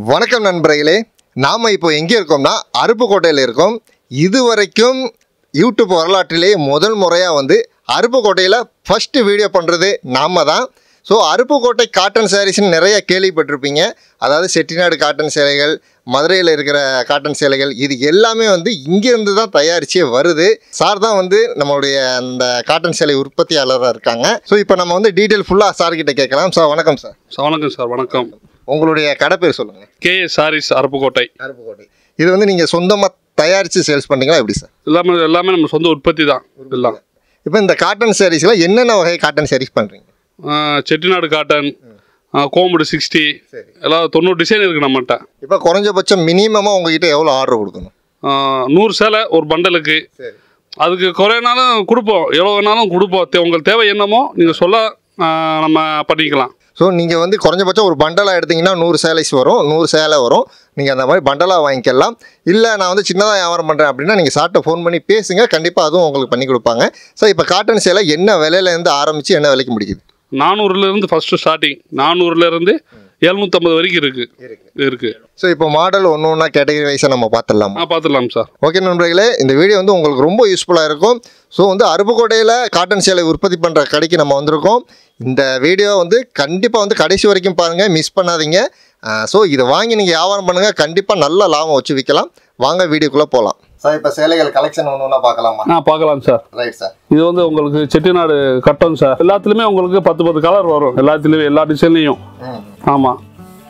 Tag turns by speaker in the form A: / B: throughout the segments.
A: வணக்கம் நண்பர்களே நாம் இப்போ எங்கே இருக்கோம்னா அருப்புக்கோட்டையில் இருக்கோம் இதுவரைக்கும் யூடியூப் வரலாற்றிலே முதல் முறையாக வந்து அருப்புக்கோட்டையில் ஃபஸ்ட்டு வீடியோ பண்ணுறது நாம தான் ஸோ அருப்புக்கோட்டை காட்டன் சாரீஸ்னு நிறைய கேள்விப்பட்டிருப்பீங்க அதாவது செட்டிநாடு காட்டன் சேலைகள் மதுரையில் இருக்கிற காட்டன் சேலைகள் இது எல்லாமே வந்து இங்கேருந்து தான் தயாரிச்சே வருது சார் தான் வந்து நம்மளுடைய அந்த காட்டன் சேலை உற்பத்தியாளராக இருக்காங்க ஸோ இப்போ நம்ம வந்து டீட்டெயில் ஃபுல்லாக சார் கிட்ட கேட்கலாம் சார் வணக்கம் சார்
B: சார் வணக்கம் சார் வணக்கம்
A: உங்களுடைய கடை பேர் சொல்லுங்கள்
B: கேஏ சாரீஸ் அருப்புக்கோட்டை
A: அருப்புக்கோட்டை இது வந்து நீங்கள் சொந்தமாக தயாரித்து சேல்ஸ் பண்ணுறீங்களா எப்படி சார்
B: எல்லாமே எல்லாமே நம்ம சொந்த உற்பத்தி தான் எல்லாம்
A: இப்போ இந்த காட்டன் சாரீஸ்லாம் என்னென்ன வகை காட்டன் சாரீஸ் பண்ணுறீங்க
B: ஆ, செட்டிநாடு காட்டன் ஆ, கோமுடு சிக்ஸ்டி
A: சரி.
B: எல்லாம் தொண்ணூறு டிசைன் இருக்குது நம்மகிட்ட
A: இப்போ குறைஞ்சபட்சம் மினிமமாக உங்ககிட்ட எவ்வளோ ஆர்டர் கொடுக்கணும்
B: ஆ, நூறு சேலை ஒரு பண்டலுக்கு
A: சரி
B: அதுக்கு குறையினாலும் கொடுப்போம் எவ்வளோ வேணாலும் கொடுப்போம் தே- உங்களுக்கு தேவை என்னமோ நீங்கள் சொல்ல ஆ, நம்ம பண்ணிக்கலாம்
A: ஸோ நீங்கள் வந்து குறைஞ்சபட்சம் ஒரு பண்டலாக எடுத்தீங்கன்னா நூறு சேலைஸ் வரும் நூறு சேலை வரும் நீங்கள் அந்த மாதிரி பண்டலாக வாங்கிக்கலாம் இல்லை நான் வந்து சின்னதாக வியாபாரம் பண்ணுறேன் அப்படின்னா நீங்கள் சார்ட்டை ஃபோன் பண்ணி பேசுங்க கண்டிப்பாக அதுவும் உங்களுக்கு பண்ணி கொடுப்பாங்க ஸோ இப்போ காட்டன் சேலை என்ன விலையிலேருந்து ஆரம்பித்து என்ன விலைக்கு முடிக்குது
B: நானூறுலேருந்து ஃபஸ்ட்டு ஸ்டார்டிங் நானூறுலேருந்து எழுநூற்றம்பது வரைக்கும் இருக்குது இருக்குது
A: ஸோ இப்போ மாடல் ஒன்று ஒன்றா கேட்டகரி வைஸாக நம்ம பார்த்துடலாமா
B: ஆ பார்த்துடலாம் சார்
A: ஓகே நண்பர்களே இந்த வீடியோ வந்து உங்களுக்கு ரொம்ப யூஸ்ஃபுல்லாக இருக்கும் ஸோ வந்து அருப்புக்கோட்டையில் காட்டன் சேலை உற்பத்தி பண்ணுற கடைக்கு நம்ம வந்திருக்கோம் இந்த வீடியோ வந்து கண்டிப்பாக வந்து கடைசி வரைக்கும் பாருங்கள் மிஸ் பண்ணாதீங்க ஸோ இதை வாங்கி நீங்கள் வியாபாரம் பண்ணுங்கள் கண்டிப்பாக நல்ல லாபம் வச்சு விற்கலாம் வாங்க வீடியோக்குள்ளே போகலாம் சார் இப்போ சேலைகள் கலெக்ஷன் ஒன்று ஒன்றா பார்க்கலாமா
B: ஆ பார்க்கலாம் சார்
A: ரைட் சார்
B: இது வந்து உங்களுக்கு செட்டிநாடு கட்டம் சார் எல்லாத்துலேயுமே உங்களுக்கு பத்து பத்து கலர் வரும் எல்லாத்துலேயுமே எல்லா டிசைன்லையும்
A: ம்
B: ஆமாம்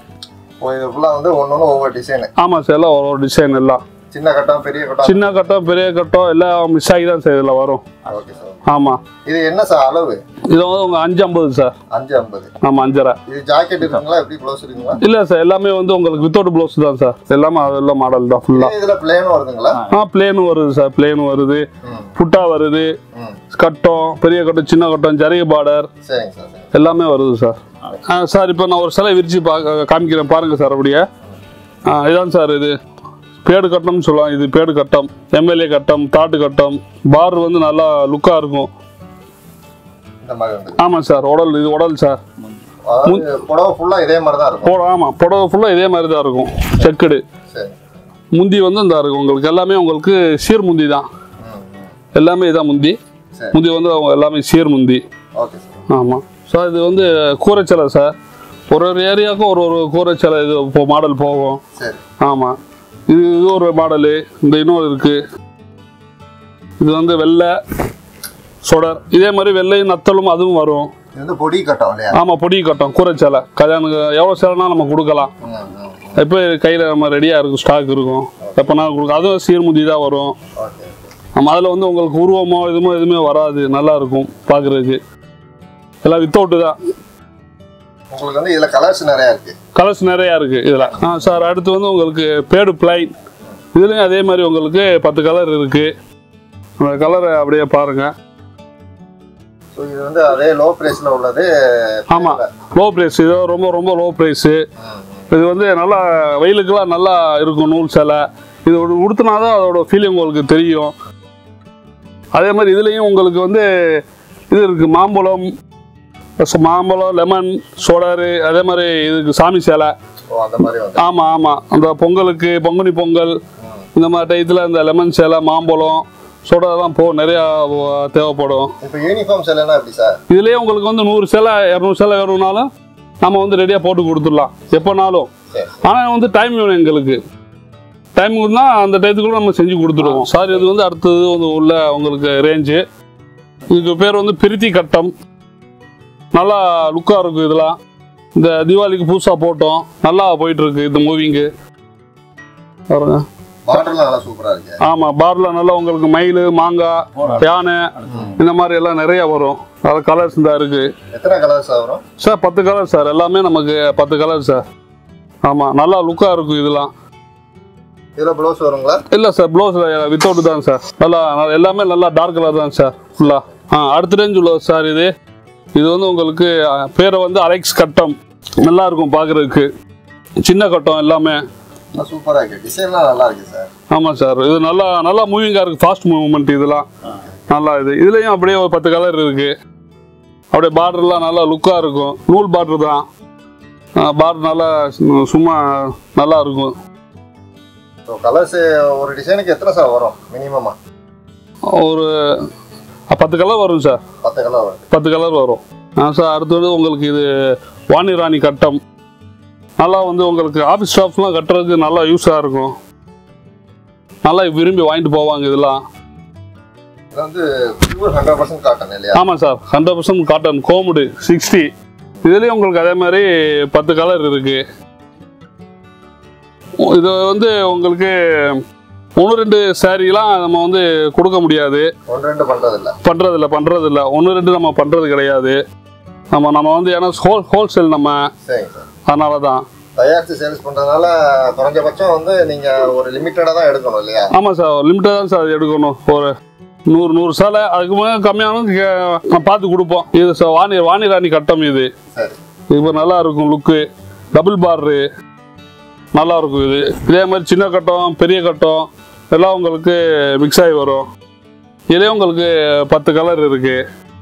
A: ஓ இது ஃபுல்லாக வந்து ஒன்று ஒன்று ஒவ்வொரு டிசைனு
B: ஆமாம் சார் எல்லாம் ஒரு ஒரு டிசைன் எல்லாம்
A: சின்ன கட்டம் பெரிய கட்டம்
B: சின்ன கட்டம் பெரிய கட்டம் எல்லாம் மிஸ் ஆகி தான் சார் இதில் வரும்
A: ஓகே சார்
B: ஆமாம்
A: இது என்ன சார் அளவு
B: இது வந்து உங்கள் அஞ்சு ஐம்பது சார்
A: அஞ்சு ஐம்பது
B: ஆமாம் அஞ்சரை
A: இது ஜாக்கெட் இருக்குங்களா எப்படி ப்ளவுஸ் இருக்குங்களா
B: இல்லை சார் எல்லாமே வந்து உங்களுக்கு வித்தவுட் ப்ளவுஸ் தான் சார் எல்லாமே அதெல்லாம் மாடல் தான் ஃபுல்லாக
A: இதில் பிளேனும் வருதுங்களா
B: ஆ பிளேனும் வருது சார் பிளேனும் வருது
A: ம்
B: புட்டா வருது
A: ம்
B: கட்டம் பெரிய கட்டம் சின்ன கட்டம் ஜரிகை பார்டர்
A: சரிங்க சார் சரிங்க
B: எல்லாமே வருது சார் ஆ சார் இப்போ நான் ஒரு சிலை விரித்து பா காமிக்கிறேன் பாருங்கள் சார் அப்படியே ஆ இதான் சார் இது பேடு கட்டம்னு சொல்லலாம் இது பேடு கட்டம் எம்எல்ஏ கட்டம் தாட்டு கட்டம் பார் வந்து நல்லா லுக்காக இருக்கும்
A: இந்த மாதிரி வந்து
B: ஆமாம் சார் உடல் இது உடல் சார்
A: அதாவது புடவை ஃபுல்லாக இதே மாதிரி தான் இருக்கும்
B: போ ஆமாம் புடவை ஃபுல்லாக இதே மாதிரி தான் இருக்கும் செக்குடு
A: சரி
B: முந்தி வந்து இந்த இருக்கும் உங்களுக்கு எல்லாமே உங்களுக்கு சீர் முந்தி தான்
A: ம் ம்
B: எல்லாமே இதான் முந்தி
A: சரி.
B: முந்தி வந்து அவங்க எல்லாமே சீர் முந்தி
A: ஓகே சார்
B: ஆமாம் சார் இது வந்து கூரைச்சலை சார் ஒரு ஒரு ஏரியாவுக்கும் ஒரு ஒரு கூரைச்சலை இது இப்போ மாடல் போகும்
A: சரி
B: ஆமாம் இது இது ஒரு மாடலு இந்த இன்னொரு இருக்குது இது வந்து வெள்ளை சொடர் இதே மாதிரி வெள்ளையும் நத்தலும் அதுவும் வரும்
A: இது வந்து பொடி கட்டம் இல்லையா
B: ஆமாம் பொடி கட்டம் கூரைச்சலை கல்யாணுக்கு எவ்வளோ சேலைனா நம்ம கொடுக்கலாம்
A: ம் ம்
B: எப்போ கையில் நம்ம ரெடியாக இருக்கும் ஸ்டாக் இருக்கும் எப்போனா கொடுக்கும் அதுவும் சீர்முதி தான் வரும்
A: ஓகே
B: நம்ம அதில் வந்து உங்களுக்கு உருவமோ இதுமோ எதுவுமே வராது நல்லா இருக்கும் பார்க்குறதுக்கு எல்லாம் வித்தவுட்டு தான்
A: உங்களுக்கு வந்து இதில் கலர்ஸ் நிறையா இருக்கு
B: கலர்ஸ் நிறையா இருக்குது இதில் ஆ சார் அடுத்து வந்து உங்களுக்கு பேடு பிளைன் இதுலேயும் அதே மாதிரி உங்களுக்கு பத்து கலர் இருக்குது அந்த கலரை அப்படியே பாருங்கள்
A: ஸோ இது வந்து அதே லோ ப்ரைஸில் உள்ளது
B: ஆமாம் லோ ப்ரைஸ் இது ரொம்ப ரொம்ப லோ ப்ரைஸு
A: ம் ம்
B: இது வந்து நல்லா வெயிலுக்கெல்லாம் நல்லா இருக்கும் நூல் சேலை இது ஒரு உடுத்தினா தான் அதோட ஃபீலிங் உங்களுக்கு தெரியும் அதே மாதிரி இதுலேயும் உங்களுக்கு வந்து இது இருக்குது மாம்பழம் ச- மாம்பழம் லெமன் சோடாரு அதே மாதிரி இதுக்கு சாமி சேலை
A: ஓ அந்த மாதிரி வந்து
B: ஆமாம் ஆமாம் அந்த பொங்கலுக்கு பங்குனி பொங்கல்
A: ம்
B: இந்த மாதிரி டயத்தில் இந்த லெமன் சேலை மாம்பழம் சோடாலாம் போ நிறையா வ- தேவைப்படும்
A: இப்போ யூனிஃபார்ம் சேலைனா எப்படி சார்
B: இதுலேயே உங்களுக்கு வந்து நூறு சேலை இரநூறு சேலை வேணும்னாலும் நம்ம வந்து ரெடியாக போட்டு கொடுத்துடலாம் எப்போனாலும்
A: சரி
B: ஆனால் வந்து டைம் வேணும் எங்களுக்கு டைம் தான் அந்த டயத்துக்குள்ள நம்ம செஞ்சு கொடுத்துருவோம் சார் இது வந்து அடுத்தது வந்து உள்ள உங்களுக்கு ரேஞ்சு இதுக்கு பேர் வந்து பிரித்தி கட்டம் நல்லா லுக்காக இருக்கும் இதெல்லாம் இந்த தீபாவளிக்கு புதுசாக போட்டோம் நல்லா போயிட்டு இருக்கு இந்த மூவிங்கு பாருங்க
A: பார்டர்லாம் நல்லா சூப்பராக இருக்கு
B: ஆமாம் பாரில் நல்லா உங்களுக்கு மயில் மாங்காய் யானை இந்த மாதிரி எல்லாம் நிறைய வரும் அதில் கலர்ஸ் இந்த இருக்குது
A: எத்தனை கலர்ஸ் வரும்
B: சார் பத்து கலர் சார் எல்லாமே நமக்கு பத்து கலர் சார் ஆமாம் நல்லா லுக்காக இருக்கும் இதெல்லாம்
A: இதில் ப்ளவுஸ் வருங்களா
B: இல்லை சார் ப்ளவுஸில் வித்தவுட் தான் சார் நல்லா நல்லா- எல்லாமே நல்லா டார்க் கலர் தான் சார் ஃபுல்லாக ஆ அடுத்த ரேஞ்ச் உள்ளது சார் இது இது வந்து உங்களுக்கு அ, பேரை வந்து அலெக்ஸ் கட்டம் நல்லா இருக்கும் பார்க்குறதுக்கு சின்ன கட்டம் எல்லாமே
A: சூப்பராக இருக்கு டிசைன்லாம் நல்லா இருக்கு சார்
B: ஆமாம் சார் இது நல்லா நல்லா மூவிங்காக இருக்குது ஃபாஸ்ட் மூவ்மெண்ட் இதெல்லாம் நல்லா இது இதுலேயும் அப்படியே ஒரு பத்து கலர் இருக்குது அப்படியே பார்டர்லாம் நல்லா லுக்காக இருக்கும் நூல் பார்டர் தான் பார் நல்லா சு- சும்மா நல்லா இருக்கும்
A: ஸோ கலர்ஸ் ஒரு டிசைனுக்கு எத்தனை சார் வரும் மினிமமா
B: ஒரு பத்து கலர் வரும் சார்
A: பத்து கலர் வரும்
B: பத்து கலர் வரும் ஆ சார் அடுத்தது உங்களுக்கு இது வாணி ராணி கட்டம் நல்லா வந்து உங்களுக்கு ஆஃபீஸ் ஸ்டாஃப்லாம் கட்டுறதுக்கு நல்லா யூஸாக இருக்கும் நல்லா விரும்பி வாங்கிட்டு போவாங்க இதெல்லாம்
A: இது வந்து பியூர் ஹண்ட்ரட் பர்சன்ட் காட்டன் இல்லையா
B: ஆமாம் சார் ஹண்ட்ரட் பர்சன்ட் காட்டன் கோமுடு சிக்ஸ்டி இதுலேயும் உங்களுக்கு அதே மாதிரி பத்து கலர் இருக்கு இது வந்து உங்களுக்கு ஒன்று ரெண்டு சாரீலாம் நம்ம வந்து கொடுக்க முடியாது
A: ஒன்று ரெண்டு பண்றது இல்ல
B: பண்ணுறதில்ல பண்ணுறதில்ல ஒன்று ரெண்டு நம்ம பண்ணுறது கிடையாது நம்ம நம்ம வந்து ஏன்னா ஹோல் ஹோல்சேல் நம்ம
A: சரிங்க சார்
B: அதனால தான்
A: தயாரித்து சேல்ஸ் பண்றதுனால குறைஞ்சபட்சம் வந்து நீங்க ஒரு லிமிட்டடா தான் எடுக்கணும் இல்லையா
B: ஆமாம் சார் லிமிட்டாக தான் சார் எடுக்கணும் ஒரு நூறு நூறு சேலை அதுக்கு மேலே கம்மியானது கே- நான் பார்த்து கொடுப்போம் இது சார் வாணி வாணி ராணி கட்டம் இது
A: சரி
B: இது நல்லா இருக்கும் லுக்கு டபுள் பார்ரு நல்லா இருக்கும் இது இதே மாதிரி சின்ன கட்டம் பெரிய கட்டம் எல்லாம் உங்களுக்கு மிக்ஸ் ஆகி வரும் இதுலேயே உங்களுக்கு பத்து கலர் இருக்கு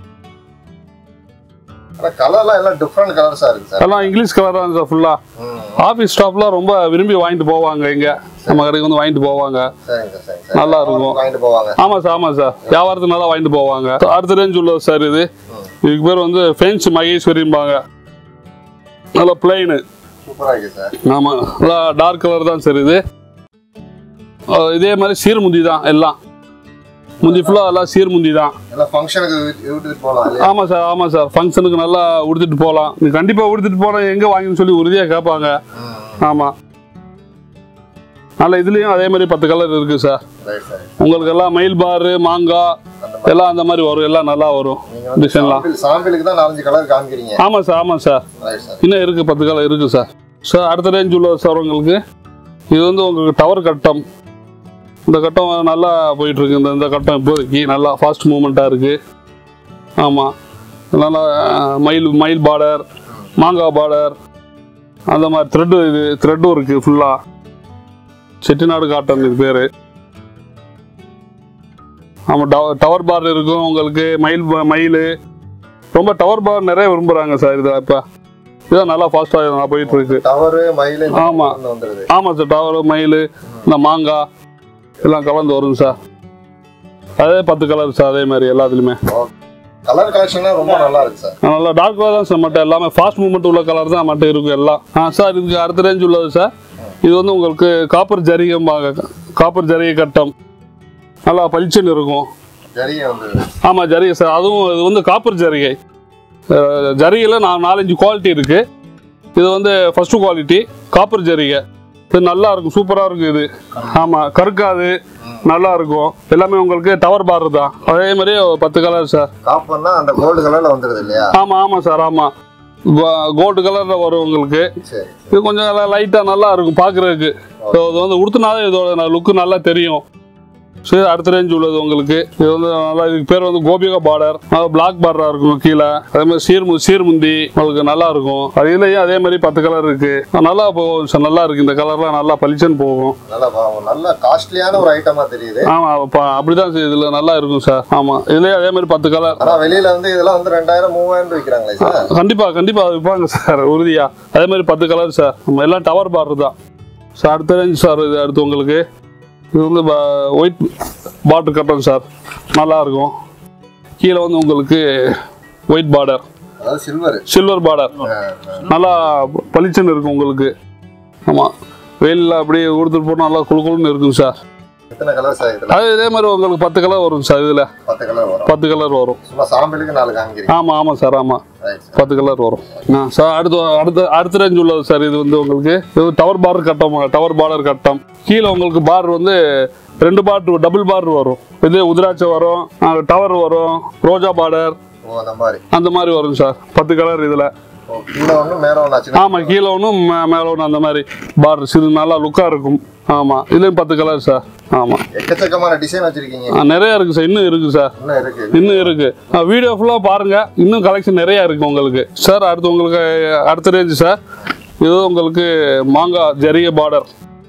A: ஆனா கலர்லாம் எல்லாம் டிஃப்ரெண்ட் கலர்ஸா இருக்கு சார்
B: எல்லாம் இங்கிலீஷ் கலர் தான் சார் ஃபுல்லாக
A: ம்
B: ஆஃபீஸ் ஸ்டாஃப்லாம் ரொம்ப விரும்பி வாங்கிட்டு போவாங்க இங்கே நம்ம கடைக்கு வந்து வாங்கிட்டு போவாங்க
A: சரிங்க சார் சரிங்க சார்
B: நல்லா இருக்கும்.
A: வாங்கிட்டு போவாங்க
B: ஆமாம் சார் ஆமாம் சார் வியாபாரத்துக்கு நல்லா வாங்கிட்டு போவாங்க அடுத்த ரேஞ்ச் உள்ளது சார் இது
A: ம்.
B: இதுக்கு பேர் வந்து ஃபென்ஸ் மகேஸ்வரிம்பாங்க நல்லா பிளைனு
A: சூப்பரா இருக்கு சார்
B: ஆமாம் நல்லா டார்க் கலர் தான் சார் இது அஹ் இதே மாதிரி சீர்முந்தி தான் எல்லாம் முந்தி ஃபுல்லாக எல்லாம் சீர்முந்தி தான்
A: எல்லாம் ஃபங்க்ஷனுக்கு விட்டுட்டு போகலாம் இல்லையா
B: ஆமாம் சார் ஆமாம் சார் ஃபங்க்ஷனுக்கு நல்லா உடுத்துட்டு போகலாம் நீ கண்டிப்பாக உடுத்துட்டு போனால் எங்கே வாங்கின்னு சொல்லி உறுதியாக கேட்பாங்க
A: ம்
B: ஆமாம் நல்ல இதுலேயும் அதே மாதிரி பத்து கலர் இருக்குது சார்
A: ரைட் சார்
B: உங்களுக்கு எல்லாம் மயில் பாரு மாங்காய்
A: அந்த
B: எல்லாம் அந்த மாதிரி வரும் எல்லாம் நல்லா வரும்
A: நீங்க வந்து
B: டிசைன்லாம்
A: சாம்பிள் சாம்பிளுக்கு தான் நாலஞ்சு கலர் காமிக்கிறீங்க
B: ஆமாம் சார் ஆமாம் சார்
A: ரைட் சார்
B: இன்னும் இருக்குது பத்து கலர் இருக்குது சார் சார் அடுத்த ரேஞ்ச் உள்ளது சார் உங்களுக்கு இது வந்து உங்களுக்கு டவர் கட்டம் இந்த கட்டம் நல்லா போயிட்டுருக்கு இந்த இந்த கட்டம் இப்போதைக்கு நல்லா ஃபாஸ்ட் மூமெண்ட்டாக இருக்குது ஆமாம் நல்லா அஹ், மயில் மயில் பார்டர் மாங்காய் பார்டர் அந்த மாதிரி த்ரெட்டு இது த்ரெட்டும் இருக்குது ஃபுல்லாக செட்டிநாடு காட்டன் இது பேர் ஆமாம் டவர் டவர் பார் இருக்கும் உங்களுக்கு மயில் பா- மயில் ரொம்ப டவர் பார் நிறைய விரும்புகிறாங்க சார் இதில் இப்போ இதான் நல்லா ஃபாஸ்ட்டாக நல்லா போயிட்டு இருக்கு
A: டவரு மயில்
B: ஆமா.
A: வந்துருது
B: ஆமாம் சார் டவர் மயில் இந்த மாங்காய் எல்லாம் கலந்து வரும் சார் அதே பத்து கலர் சார் அதே மாதிரி எல்லாத்துலேயுமே
A: கலர் கலெக்ஷன்லாம் ரொம்ப நல்லா இருக்கு சார்
B: நல்லா டார்க் கலர் தான் சார் மட்டும் எல்லாமே ஃபாஸ்ட் மூவ்மெண்ட் உள்ள கலர் தான் மட்டும் இருக்கும் எல்லாம் ஆ சார் இதுக்கு அடுத்த ரேஞ்ச் உள்ளது சார் இது வந்து உங்களுக்கு காப்பர் ஜரிகம்பாங்க காப்பர் ஜரிகை கட்டம் நல்லா பளிச்சுன்னு இருக்கும்
A: ஜரிய வந்துருது
B: ஆமாம் ஜரிகை சார் அதுவும் இது வந்து காப்பர் ஜரிகை அஹ், ஜரிகையில் நான் நாலஞ்சு குவாலிட்டி இருக்குது இது வந்து ஃபஸ்ட்டு குவாலிட்டி காப்பர் ஜரிகை இது நல்லா இருக்கும் சூப்பராக இருக்கும் இது ஆமாம் கருக்காது நல்லா இருக்கும் எல்லாமே உங்களுக்கு டவர் பார் தான் அதே மாதிரி ஒரு பத்து கலர் சார்
A: காப்பர்னா அந்த கோல்டு கலர்ல வந்துருது இல்லையா
B: ஆமாம் ஆமாம் சார் ஆமாம் கோல்டு கலரில் வரும் உங்களுக்கு
A: சரி
B: இது கொஞ்சம் லைட்டாக நல்லா இருக்கும் பார்க்குறதுக்கு ஸோ இது வந்து உடுத்தினாலே இதோட லுக்கு நல்லா தெரியும் சரி அடுத்த ரேஞ்ச் உள்ளது உங்களுக்கு இது வந்து நல்லா இதுக்கு பேர் வந்து கோபிகா பார்டர் நல்லா பிளாக் பார்டராக இருக்கும் கீழே அதே மாதிரி சீர்மு சீர்முந்தி உங்களுக்கு நல்லா இருக்கும் அது இதுலயும் அதே மாதிரி பத்து கலர் இருக்கு நல்லா போகும் சார் நல்லா இருக்கு இந்த கலர்லாம் நல்லா பளிச்சுன்னு போகும்
A: நல்லா பா- நல்ல காஸ்ட்லியான ஒரு ஐட்டமா தெரியுது
B: ஆமாம் அப்ப அப்படிதான் சார் இதில் நல்லா இருக்கும் சார் ஆமாம் இதுலேயே அதே மாதிரி பத்து கலர்
A: ஆனா வெளியில வந்து இதெல்லாம் வந்து ரெண்டாயிரம் மூவாயிரம் விற்கிறாங்களே சார்
B: கண்டிப்பாக கண்டிப்பாக விற்பாங்க சார் உறுதியா அதே மாதிரி பத்து கலர் சார் நம்ம எல்லாம் டவர் பார்டர் தான் சார் அடுத்த ரேஞ்ச் சார் இது அடுத்து உங்களுக்கு இது வந்து ஒயிட் பார்டர் கட்டன் சார் நல்லா இருக்கும் கீழே வந்து உங்களுக்கு ஒயிட் பார்டர்
A: அதாவது சில்வர்
B: சில்வர் பார்டர் நல்லா பளிச்சுன்னு இருக்கும் உங்களுக்கு ஆமாம் வெயிலில் அப்படியே கொடுத்துட்டு போனால் நல்லா குளு குளுன்னு இருக்கும் சார்
A: எத்தனை கலர் சார் இதுல
B: அது இதே மாதிரி உங்களுக்கு பத்து கலர் வரும் சார் இதில்
A: பத்து கலர் வரும்
B: பத்து கலர் வரும்
A: சும்மா சாம்பிளுக்கு நாலு காமிக்கிறீங்க
B: ஆமாம் ஆமாம் சார் ஆமாம்
A: ரைட் சார்
B: பத்து கலர் வரும் ஆ சார் அடுத்து அடுத்த அடுத்த ரேஞ்ச் உள்ளது சார் இது வந்து உங்களுக்கு இது டவர் பார்டர் கட்டம் டவர் பார்டர் கட்டம் கீழே உங்களுக்கு பார் வந்து ரெண்டு பார் டபுள் பார் வரும் இது உதிராட்சை வரும் டவர் வரும் ரோஜா பார்டர்
A: ஓ அந்த மாதிரி
B: அந்த மாதிரி வரும் சார் பத்து கலர் இதில்
A: ஓ கீழே ஒன்று மேலே ஒன்று ஆச்சுன்னா
B: ஆமாம் கீழே ஒன்றும் மேலே ஒன்று அந்த மாதிரி பார் சிறு நல்லா லுக்காக இருக்கும் ஆமாம் இதுலேயும் பத்து கலர் சார் ஆமாம்
A: எக்கச்சக்கமான டிசைன் வச்சிருக்கீங்க
B: நிறைய இருக்குது சார் இன்னும் இருக்குது சார்
A: இன்னும் இருக்கு
B: இன்னும் இருக்கு வீடியோ ஃபுல்லாக பாருங்க இன்னும் கலெக்ஷன் நிறைய இருக்கு உங்களுக்கு சார் அடுத்து உங்களுக்கு அடுத்த ரேஞ்சு சார் இது உங்களுக்கு மாங்காய் ஜரிய பார்டர்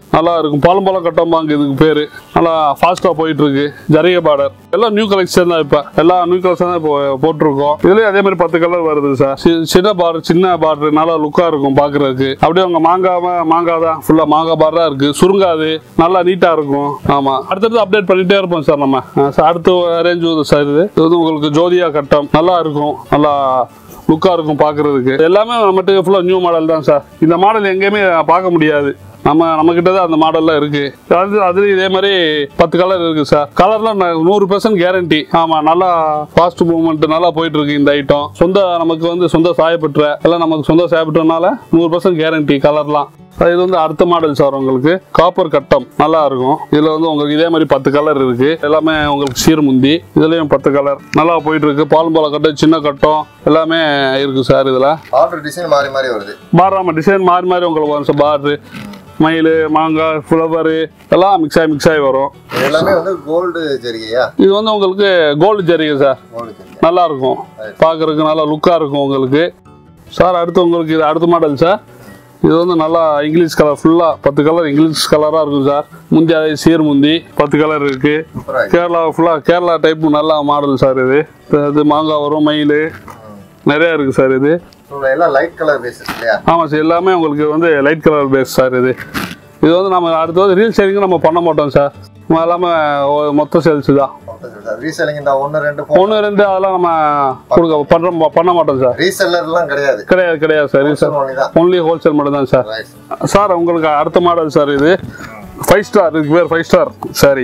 B: நல்லா இருக்கும் பாலம் பாலம் கட்டம்பாங்க இதுக்கு பேரு நல்லா ஃபாஸ்டா போயிட்டு இருக்கு ஜரிகை பார்டர் எல்லாம் நியூ கலெக்ஷன் தான் இப்ப எல்லாம் நியூ கலெக்ஷன் தான் இப்போ போட்டிருக்கோம் இதுலயும் அதே மாதிரி பத்து கலர் வருது சார் சி- சின்ன பார்டர் சின்ன பார்டர் நல்லா லுக்கா இருக்கும் பாக்குறதுக்கு அப்படியே உங்க மாங்காய் மாங்காய் தான் ஃபுல்லா மாங்காய் பார்டரா இருக்கு சுருங்காது நல்லா நீட்டா இருக்கும் ஆமா அடுத்தடுத்து அப்டேட் பண்ணிட்டே இருப்போம் சார் நம்ம அஹ் சார் அடுத்த ரேஞ்ச் சார் இது இது வந்து உங்களுக்கு ஜோதியா கட்டம் நல்லா இருக்கும் நல்லா லுக்கா இருக்கும் பார்க்கிறதுக்கு எல்லாமே நம்மகிட்ட ஃபுல்லாக நியூ மாடல் தான் சார் இந்த மாடல் எங்கேயுமே பார்க்க முடியாது நம்ம நம்ம கிட்ட தான் அந்த மாடல்லாம் இருக்கு அது அதுல இதே மாதிரி பத்து கலர் இருக்கு சார் கலர்லாம் ந- நூறு பெர்சன்ட் கேரண்டி ஆமா நல்லா ஃபாஸ்ட் மூவ்மெண்ட் நல்லா போயிட்டு இருக்கு இந்த ஐட்டம் சொந்த நமக்கு வந்து சொந்த சாயப்பெற்ற எல்லாம் நமக்கு சொந்த சாயப்பெற்றனால நூறு பெர்சன்ட் கேரண்டி கலர்லாம் அது இது வந்து அடுத்த மாடல் சார் உங்களுக்கு காப்பர் கட்டம் நல்லா இருக்கும் இதுல வந்து உங்களுக்கு இதே மாதிரி பத்து கலர் இருக்கு எல்லாமே உங்களுக்கு சீர்முந்தி இதுலயும் பத்து கலர் நல்லா போயிட்டு இருக்கு பால் போல கட்டம் சின்ன கட்டம் எல்லாமே இருக்கு சார் இதுல
A: ஆர்டர் டிசைன் மாறி மாறி வருது
B: பார் ஆமா டிசைன் மாறி மாறி உங்களுக்கு வரும் சார் பாரு மயில் மாங்காய் ஃப்ளவரு எல்லாம் மிக்ஸ் ஆகி மிக்ஸ் ஆகி வரும்
A: இது எல்லாமே வந்து கோல்டு ஜரிகையா
B: இது வந்து உங்களுக்கு கோல்டு ஜரிகை சார்
A: கோல்டு ஜரிகை
B: நல்லா இருக்கும் பார்க்கறதுக்கு நல்லா லுக்காக இருக்கும் உங்களுக்கு சார் அடுத்து உங்களுக்கு இது அடுத்த மாடல் சார் இது வந்து நல்லா இங்கிலீஷ் கலர் ஃபுல்லாக பத்து கலர் இங்கிலீஷ் கலராக இருக்கும் சார் முந்தி அதே சீர் முந்தி பத்து கலர் இருக்கு
A: சூப்பரா இருக்கு
B: கேரளா ஃபுல்லாக கேரளா டைப் நல்லா மாடல் சார் இது இது மாங்காய் வரும் மயில் நிறையா இருக்குது சார் இது
A: ஸோ எல்லாம் லைட் கலர் பேசஸ் இல்லையா
B: ஆமாம் சார் எல்லாமே உங்களுக்கு வந்து லைட் கலர் பேஸ் சார் இது இது வந்து நம்ம அடுத்து வந்து ரீல் ஷேரிங் நம்ம பண்ண மாட்டோம் சார் நம்ம எல்லாமே ஒ- மொத்த சேல்ஸ் தான்
A: ரீசெல்லிங் இந்த ஒன்று ரெண்டு ஃபோன்
B: ஒன்று ரெண்டு அதெல்லாம் நம்ம கொடுக்க பண்ணுறோம் பண்ண மாட்டோம் சார்
A: ரீசெல்லர்லாம் கிடையாது
B: கிடையாது கிடையாது சார் சார்
A: ஒன்லி தான்
B: ஒன்லி ஹோல்சேல் மட்டும் தான் சார்
A: ரைட்
B: சார் உங்களுக்கு அடுத்த மாடல் சார் இது ஃபைவ் ஸ்டார் இதுக்கு பேர் ஃபைவ் ஸ்டார் சாரி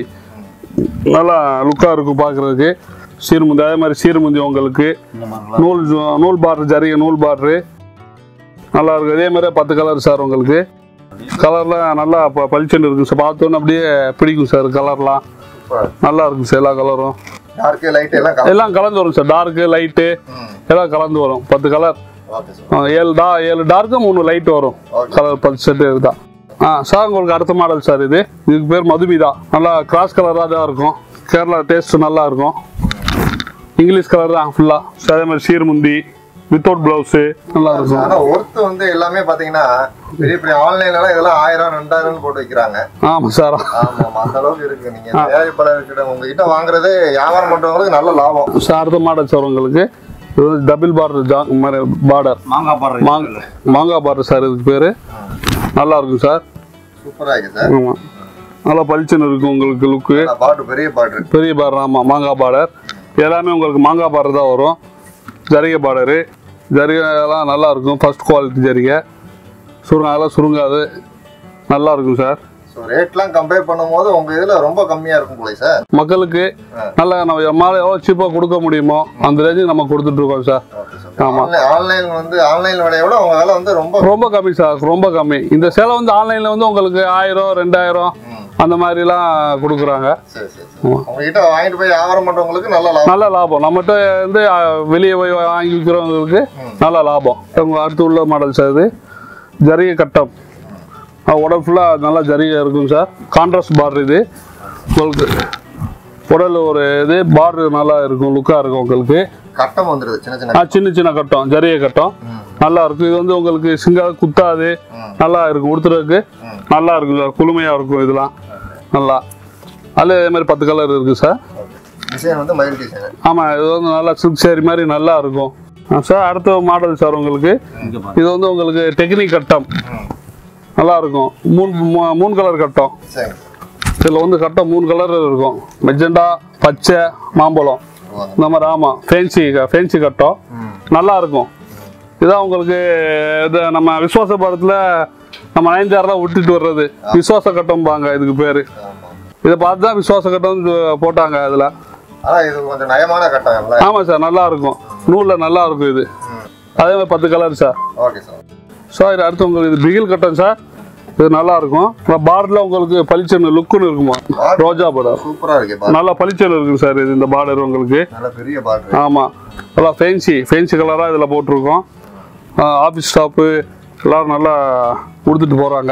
B: நல்லா லுக்காக இருக்கும் பார்க்குறதுக்கு சீர்முந்தி அதே மாதிரி சீர்முந்தி உங்களுக்கு நூல் ஜு- நூல் பார்டர் ஜரிகை நூல் பார்டரு நல்லா இருக்கும் இதே மாதிரி பத்து கலர் சார் உங்களுக்கு கலர்லாம் நல்லா ப- பளிச்சுன்னு இருக்கும் சார் பார்த்தோன்னே அப்படியே பிடிக்கும் சார் கலர்லாம் நல்லா இருக்கும் சார் எல்லா கலரும்
A: டார்க் லைட் எல்லாம் கலர்
B: எல்லாம் கலந்து வரும் சார் டார்க்கு லைட்டு எல்லாம் கலந்து வரும் பத்து கலர்
A: ஓகே சார்
B: ஏழு டா ஏழு டார்க்கு மூணு லைட் வரும்
A: Okay.
B: கலர் பத்து செட்டு இதுதான் ஆ சார் உங்களுக்கு அடுத்த மாடல் சார் இது இதுக்கு பேர் மதுமிதா நல்லா கிராஸ் கலராக தான் இருக்கும் கேரளா டேஸ்ட் நல்லா இருக்கும் இங்கிலீஷ் கலர் தான் ஃபுல்லாக அதே மாதிரி சீர்முந்தி வித்தவுட் ப்ளவுஸு நல்லா இருக்கும்
A: ஆனா ஒர்த்து வந்து எல்லாமே பாத்தீங்கன்னா பெரிய பெரிய ஆன்லைன்ல இதெல்லாம் ஆயிரம் ரெண்டாயிரம் போட்டு வைக்கிறாங்க
B: ஆமாம் சார்
A: ஆமா ஆமா அந்த அளவுக்கு இருக்கு நீங்க தயாரிப்பாளர் கிட்ட உங்ககிட்ட வாங்குறது வியாபாரம் பண்றவங்களுக்கு நல்ல லாபம்
B: சார் அடுத்த மாடல் சார் உங்களுக்கு இது வந்து டபுள் பார்டர் ஜா மாதிரி பார்டர்
C: மாங்காய் பாடுற
B: மாங்க மாங்காய் பார்டர் சார் இதுக்கு பேர் நல்லா இருக்கும் சார்
A: சூப்பரா இருக்கு சார்
B: ஆமாம் நல்லா பளிச்சுன்னு இருக்கும் உங்களுக்கு லுக்கு
A: பாட்டு பெரிய பாட்டு
B: பெரிய பார்டர் ஆமாம் மாங்காய் பார்டர் எல்லாமே உங்களுக்கு மாங்காய் பார்டர் தான் வரும் ஜரிகை பார்டரு ஜரிகை எல்லாம் நல்லா இருக்கும் ஃபர்ஸ்ட் குவாலிட்டி ஜரிகை சுருங்க அதெல்லாம் சுருங்காது நல்லா இருக்கும் சார்
A: ஸோ ரேட்லாம் கம்பேர் பண்ணும்போது உங்க இதுல ரொம்ப கம்மியா இருக்கும் போல சார்
B: மக்களுக்கு நல்லா நம்ம மாலை எவ்வளோ சீப்பாக கொடுக்க முடியுமோ அந்த ரேஞ்சுக்கு நம்ம கொடுத்துட்ருக்கோம் சார் ஆமா.
A: ஆன்லைன் வந்து ஆன்லைன் விலையை விட உங்க விலை வந்து ரொம்ப
B: ரொம்ப கம்மி சார் ரொம்ப கம்மி இந்த சேலை வந்து ஆன்லைனில் வந்து உங்களுக்கு ஆயிரம் ரெண்டாயிரம் அந்த மாதிரிலாம் கொடுக்குறாங்க
A: சரி சரி சரி உங்ககிட்ட வாங்கிட்டு போய் வியாபாரம் பண்றவங்களுக்கு நல்ல லாபம்
B: நல்ல லாபம் நம்மகிட்ட வந்து அஹ், வெளியே போய் வாங்கி விற்கிறவங்களுக்கு நல்ல லாபம் உங்க அடுத்து உள்ள மாடல் சார் இது ஜரிகை கட்டம் அஹ், உடல் ஃபுல்லாக நல்லா ஜரிகை இருக்கும் சார் கான்ட்ராஸ்ட் பார்டர் இது உங்களுக்கு உடல் ஒரு இது பார்டர் நல்லா இருக்கும் லுக்காக இருக்கும் உங்களுக்கு
A: கட்டம் வந்துருது சின்ன சின்ன
B: ஆ சின்ன சின்ன கட்டம் ஜரிகை கட்டம் நல்லா இருக்கும் இது வந்து உங்களுக்கு சிங்கா குத்தாது நல்லா இருக்கும் உடுத்துறதுக்கு நல்லா இருக்கும் சார் குளுமையாக இருக்கும் இதெல்லாம் நல்லா அதில் இதே மாதிரி பத்து கலர் இருக்குது சார்
A: டிசைன் வந்து மயில் டிசைன்
B: ஆமாம் இது வந்து நல்லா சில்க் சேரி மாதிரி நல்லா இருக்கும் ஆ, சார் அடுத்த மாடல் சார் உங்களுக்கு
C: இங்க பாரு
B: இது வந்து உங்களுக்கு டெக்னிக் கட்டம் நல்லா இருக்கும் மூணு மூ- மூணு கலர் கட்டம்
A: சரி
B: இதில் வந்து கட்டம் மூணு கலர் இருக்கும் மெஜெண்டா பச்சை மாம்பழம் இந்த மாதிரி ஆமாம் ஃபேன்சி ஃபேன்சி கட்டம் நல்லா இருக்கும் இதான் உங்களுக்கு இது நம்ம விசுவாச படத்தில் நம்ம நயன்தாரெலாம் விட்டுட்டு வர்றது விசுவாச கட்டம்பாங்க இதுக்கு பேர்
A: ஆமா
B: இதை பார்த்து தான் விசுவாச கட்டம் போட்டாங்க அதில்
A: ஆனா இது கொஞ்சம் நயமான கட்டம் இல்ல
B: ஆமாம் சார் நல்லா இருக்கும் நூலில் நல்லா இருக்கும் இது அதே மாதிரி பத்து colour sir
A: okay sir
B: sir இது அடுத்து உங்களுக்கு இது பிகில் கட்டம் சார் இது நல்லா இருக்கும் பார்டரில் உங்களுக்கு பளிச்சன்னு லுக்குன்னு இருக்குமா ரோஜா பார்டர்
A: சூப்பரா இருக்கு பாரு
B: நல்லா பளிச்சன்னு இருக்குது சார் இது இந்த பார்டர் உங்களுக்கு
A: நல்ல பெரிய பாட்டு
B: ஆமாம் நல்லா ஃபேன்சி ஃபேன்சி கலராக இதில் போட்டிருக்கோம் ஆஃபீஸ் ஸ்டாப்பு எல்லோரும் நல்லா கொடுத்துட்டு போகிறாங்க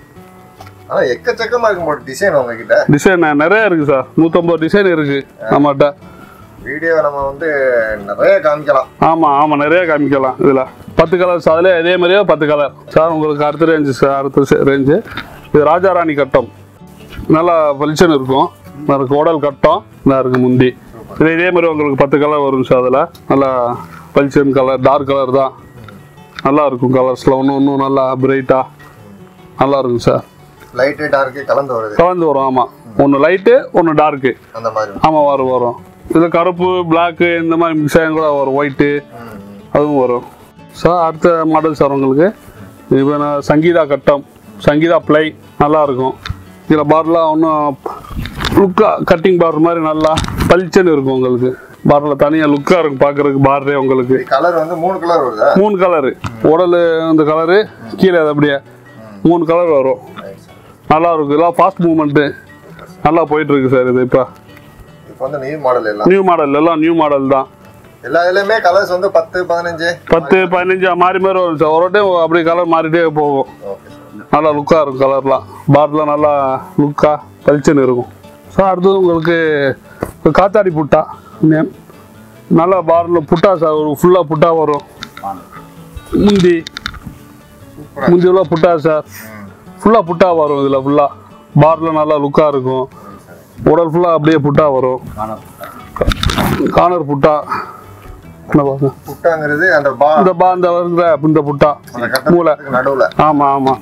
A: ஆனா எக்கச்சக்கமா இருக்கும் போட்டு டிசைன் உங்ககிட்ட
B: டிசைன் நிறைய இருக்குது சார் நூற்றம்பது டிசைன் இருக்குது நம்மகிட்ட
A: வீடியோ நம்ம வந்து நிறைய காமிக்கலாம்
B: ஆமாம் ஆமாம் நிறைய காமிக்கலாம் இதில் பத்து கலர்ஸ் அதில் இதே மாதிரியே பத்து கலர் சார் உங்களுக்கு அடுத்த ரேஞ்சு சார் அடுத்த ரேஞ்சு இது ராஜாராணி கட்டம் நல்லா பளிச்சுன்னு இருக்கும் நல்லா கோடல் கட்டம் நல்லா இருக்கு முந்தி இது இதே மாதிரி உங்களுக்கு பத்து கலர் வரும் சார் அதில் நல்லா பளிச்சுன்னு கலர் டார்க் கலர் தான் நல்லா இருக்கும் கலர்ஸில் ஒன்று இன்னும் நல்லா பிரைட்டாக நல்லா இருக்கும் சார்
A: லைட்டு டார்க்கு கலந்து வருது
B: கலந்து வரும் ஆமாம் ஒன்று லைட்டு ஒன்று டார்க்கு
A: அந்த மாதிரி
B: ஆமாம் வரும் வரும் இதில் கருப்பு பிளாக்கு இந்த மாதிரி மிக்ஸ் ஆகி கூட வரும் ஒயிட்டு
A: ம், ம்.
B: அதுவும் வரும் சார் அடுத்த மாடல் சார் உங்களுக்கு இப்போ நான் சங்கீதா கட்டம் சங்கீதா ப்ளை நல்லா இருக்கும் இதில் பார்லாம் ஒன்றும் லுக்காக கட்டிங் பார் மாதிரி நல்லா பளிச்சுன்னு இருக்கும் உங்களுக்கு பார்ல தனியாக லுக்காக இருக்கும் பார்க்குறதுக்கு பார்ரே உங்களுக்கு
A: இது கலர் வந்து மூணு கலர் வருதா
B: மூணு கலரு உடல் இந்த கலரு கீழே அது அப்படியே மூணு கலர் வரும் நல்லா இருக்கும் இதெல்லாம் ஃபாஸ்ட் மூவ்மெண்ட்டு நல்லா போயிட்டு இருக்கு சார் இது இப்போ
A: இப்போ வந்து நியூ மாடல் எல்லாம்
B: நியூ மாடல் எல்லாம் நியூ மாடல் தான்
A: எல்லா இதுலயுமே கலர்ஸ் வந்து பத்து பதினஞ்சு
B: பத்து பதினஞ்சு மாறி மாறி வரும் சார் ஒரு டைம் அப்படி கலர் மாறிட்டே போகும்
A: ஓகே சார்
B: நல்லா லுக்காக இருக்கும் கலர்லாம் பார்டர்லாம் நல்லா லுக்காக பளிச்சுன்னு இருக்கும் ஸோ அடுத்தது உங்களுக்கு இப்போ காத்தாடி புட்டா நேம் நல்லா பார்டரில் புட்டா சார் ஒரு ஃபுல்லாக புட்டா வரும் முந்தி
A: சூப்பரா
B: முந்தி உள்ள புட்டா சார் ஃபுல்லாக புட்டா வரும் இதில் ஃபுல்லாக பார்டரில் நல்லா லுக்காக இருக்கும் உடல் ஃபுல்லாக அப்படியே புட்டா வரும் கார்னர் புட்டா என்ன பாருங்க
A: புட்டாங்கிறது அந்த பா
B: இந்த பா இந்த வருகிற இந்த புட்டா
A: அந்த
B: மூளை
A: கட்டத்துக்கு நடுவுல
B: ஆமாம் ஆமாம்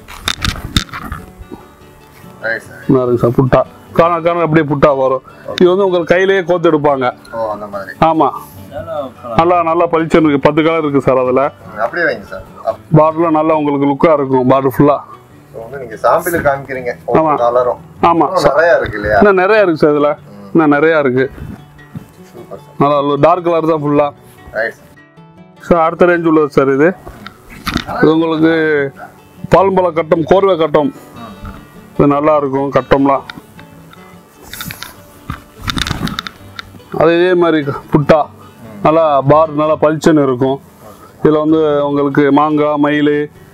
A: ரைட் சார்
B: நல்லா இருக்கு சார் புட்டா காண காண அப்படியே புட்டா வரும் இது வந்து உங்களுக்கு கையிலேயே கோத்து எடுப்பாங்க
A: ஓ அந்த மாதிரி
B: ஆமாம் நல்லா நல்லா பளிச்சுன்னு இருக்கு பத்து கலர் இருக்கு சார் அதில்
A: ம், அப்படியே வைங்க சார் அப்-
B: பார்டர்லாம் நல்லா உங்களுக்கு லுக்காக இருக்கும் பார்டர் ஃபுல்லாக
A: so வந்து நீங்க சாம்பிள் காமிக்கிறீங்க
B: ஆமா.
A: கலரும்
B: ஆமாம்
A: நிறைய இருக்கு இல்லையா
B: இன்னும் நிறையா இருக்கு சார் இதில் இன்னும் நிறையா இருக்கு
A: சூப்பர் சார்
B: நல்லா டார்க் கலர் தான் ஃபுல்லாக
A: ரைட் சார்
B: சார் அடுத்த ரேஞ்ச் உள்ளது சார் இது இது உங்களுக்கு பால்ம்பழ கட்டம் கோர்வை கட்டம் இது நல்லா இருக்கும் கட்டம்லாம் அது இதே மாதிரி புட்டா நல்லா பார் நல்லா பளிச்சுன்னு இருக்கும் இதில் வந்து உங்களுக்கு மாங்காய் மயில்